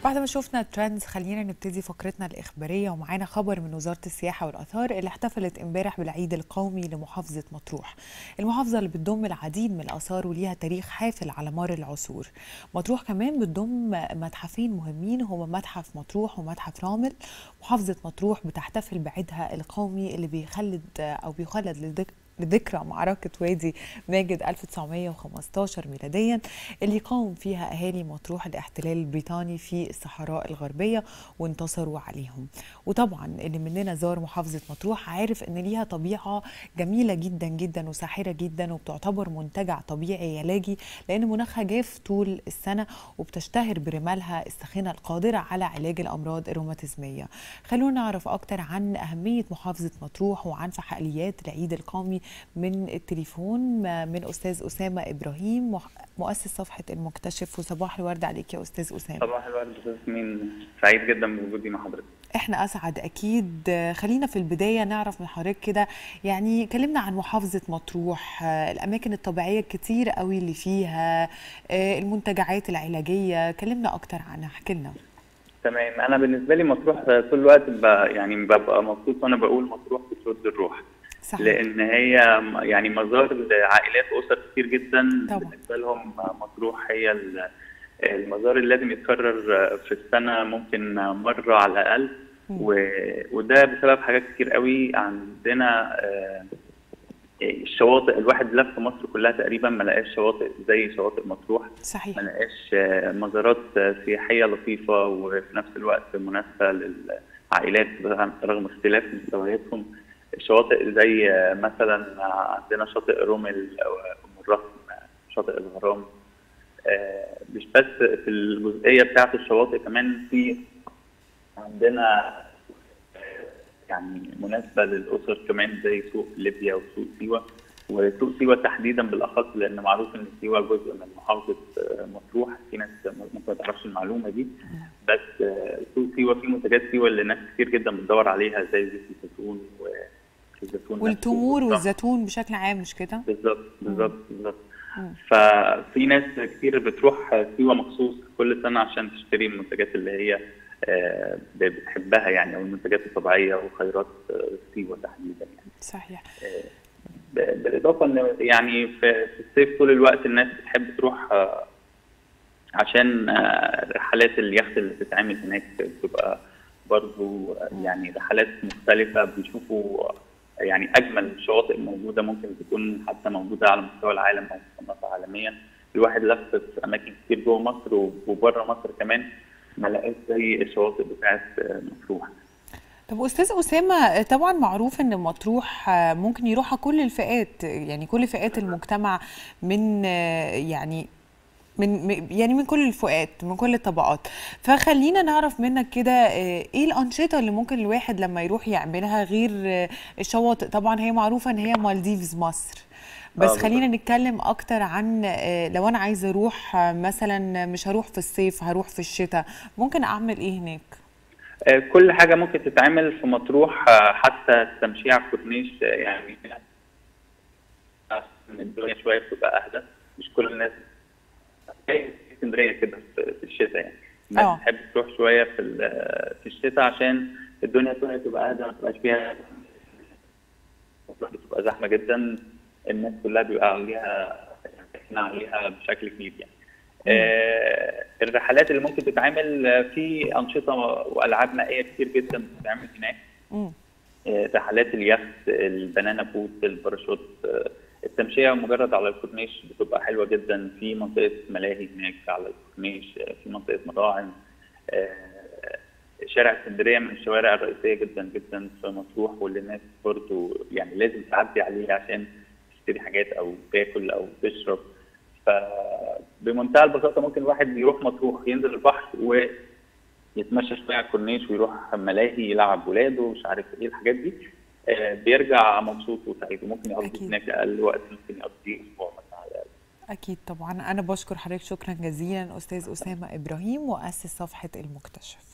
بعد ما شفنا ترندز خلينا نبتدي فقرتنا الإخبارية ومعانا خبر من وزارة السياحة والآثار اللي احتفلت امبارح بالعيد القومي لمحافظة مطروح المحافظة اللي بتضم العديد من الآثار وليها تاريخ حافل على مر العصور مطروح كمان بتضم متحفين مهمين هما متحف مطروح ومتحف رامل محافظة مطروح بتحتفل بعيدها القومي اللي بيخلد أو بيخلد للذكر لذكرى معركة وادي ماجد 1915 ميلاديا اللي قاوم فيها أهالي مطروح الاحتلال البريطاني في الصحراء الغربية وانتصروا عليهم وطبعا اللي مننا زار محافظة مطروح عارف ان ليها طبيعة جميلة جدا جدا وساحرة جدا وبتعتبر منتجع طبيعي علاجي لأن مناخها جاف طول السنة وبتشتهر برمالها الساخنة القادرة على علاج الأمراض الروماتيزمية خلونا نعرف أكتر عن أهمية محافظة مطروح وعن فعاليات العيد القومي من التليفون من استاذ اسامه ابراهيم مؤسس صفحه المكتشف وصباح الورد عليك يا استاذ اسامه صباح الورد استاذ مين سعيد جدا بوجودي مع حضرتك احنا اسعد اكيد خلينا في البدايه نعرف من حضرتك كده يعني كلمنا عن محافظه مطروح الاماكن الطبيعيه الكتير قوي اللي فيها المنتجعات العلاجيه كلمنا اكتر عنها احكي لنا تمام انا بالنسبه لي مطروح طول الوقت يعني ببقى مبسوط وانا بقول مطروح بترد الروح صحيح. لان هي يعني مزار لعائلات اسر كتير جدا طبعا. بالنسبه لهم مطروح هي المزار اللي لازم يتكرر في السنه ممكن مره على الاقل و... وده بسبب حاجات كتير قوي عندنا الشواطئ الواحد لف مصر كلها تقريبا ما لقاش شواطئ زي شواطئ مطروح صحيح ما لقاش مزارات سياحيه لطيفه وفي نفس الوقت مناسبه للعائلات رغم اختلاف مستوياتهم شواطئ زي مثلا عندنا شاطئ رومل او ام الرسم شاطئ الغرام مش بس في الجزئيه بتاعه الشواطئ كمان في عندنا يعني مناسبه للاسر كمان زي سوق ليبيا وسوق سيوه وسوق سيوه تحديدا بالاخص لان معروف ان سيوه جزء من محافظه مطروح في ناس ممكن ما تعرفش المعلومه دي بس سوق سيوه فيه منتجات سيوه اللي ناس كتير جدا بتدور عليها زي زيت الزيتون و الزيتون والتمور والزيتون بشكل عام مش كده؟ بالظبط بالظبط بالظبط ففي ناس كتير بتروح سيوه مخصوص كل سنه عشان تشتري المنتجات اللي هي بتحبها يعني او المنتجات الطبيعيه وخيرات سيوه تحديدا يعني. صحيح. بالاضافه ان يعني في الصيف طول الوقت الناس بتحب تروح عشان رحلات اليخت اللي بتتعمل هناك بتبقى برضو يعني رحلات مختلفه بيشوفوا يعني اجمل شواطئ موجوده ممكن تكون حتى موجوده على مستوى العالم او مصنفه عالميا الواحد لف في اماكن كتير جوه مصر وبره مصر كمان ما لقاش زي الشواطئ بتاعت مطروح طب استاذ اسامه طبعا معروف ان مطروح ممكن يروحها كل الفئات يعني كل فئات المجتمع من يعني من يعني من كل الفئات من كل الطبقات فخلينا نعرف منك كده ايه الانشطه اللي ممكن الواحد لما يروح يعملها غير الشواطئ طبعا هي معروفه ان هي مالديفز مصر بس آه خلينا نتكلم اكتر عن لو انا عايزه اروح مثلا مش هروح في الصيف هروح في الشتاء ممكن اعمل ايه هناك كل حاجه ممكن تتعمل في مطروح حتى التمشيع على الكورنيش يعني الدنيا شويه بتبقى اهدى مش كل الناس زي اسكندريه كده في الشتاء يعني الناس بتحب تروح شويه في في الشتاء عشان الدنيا شويه تبقى اهدى ما تبقاش فيها بتبقى زحمه جدا الناس كلها بيبقى عليها احنا عليها بشكل كبير يعني آه الرحلات اللي ممكن تتعمل في انشطه والعاب مائيه كتير جدا بتتعمل هناك آه رحلات اليخت البنانا بوت الباراشوت آه التمشيه مجرد على الكورنيش بتبقى حلوه جدا في منطقه ملاهي هناك على الكورنيش في منطقه مطاعم شارع اسكندريه من الشوارع الرئيسيه جدا جدا في مطروح واللي الناس برضه يعني لازم تعدي عليه عشان تشتري حاجات او تاكل او تشرب فبمنتهى البساطه ممكن الواحد يروح مطروح ينزل البحر ويتمشى شويه على الكورنيش ويروح ملاهي يلعب ولاده مش عارف ايه الحاجات دي بيرجع مبسوط وسعيد وممكن يقضي هناك اقل وقت ممكن يقضيه اسبوع مثلا على الاقل اكيد طبعا انا بشكر حضرتك شكرا جزيلا استاذ اسامه ابراهيم مؤسس صفحه المكتشف